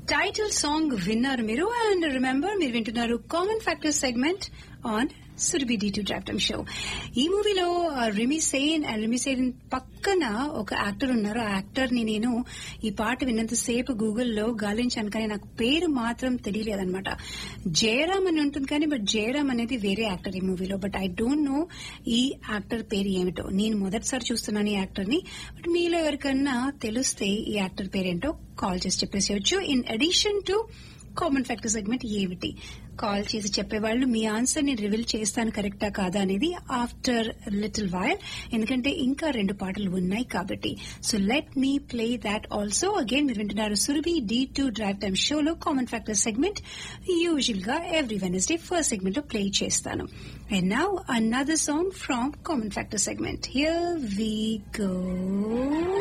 title song విన్నారు మీరు and remember మీరు వింటున్నారు common factor segment on Surabhi D two drive time show ఈ మూవీలో రిమి సేన్ అండ్ రిమి సేన్ పక్కన ఒక యాక్టర్ ఉన్నారు ఆ యాక్టర్ ని నేను ఈ పాట విన్నంతసేపు గూగుల్లో గాలించాను కానీ నాకు పేరు మాత్రం తెలియలేదన్నమాట జయరామ్ అని ఉంటుంది కానీ బట్ జయరామ్ అనేది వేరే యాక్టర్ ఈ మూవీలో బట్ ఐ డోంట్ నో ఈ యాక్టర్ పేరు ఏమిటో నేను మొదటిసారి చూస్తున్నాను ఈ యాక్టర్ ని బట్ మీలో ఎవరికన్నా తెలిస్తే ఈ యాక్టర్ పేరేంటో కాల్ చేసి చెప్పేసేయచ్చు in addition to common factor segment ఏమిటి కాల్ చేసి చెప్పేవాళ్ళు మీ ఆన్సర్ ని రివీల్ చేస్తాను కరెక్టా కాదా అనేది ఆఫ్టర్ లిటిల్ వైల్ ఎందుకంటే ఇంకా రెండు పాటలు ఉన్నాయి కాబట్టి so let me play that also again మీరు వింటున్నారు Surabhi D two drive time షోలో కామన్ ఫ్యాక్టర్ సెగ్మెంట్ యూజువల్ గా ఎవ్రీ వెనస్డే ఫస్ట్ సెగ్మెంట్ లో ప్లే చేస్తాను and now another song from common factor segment here we go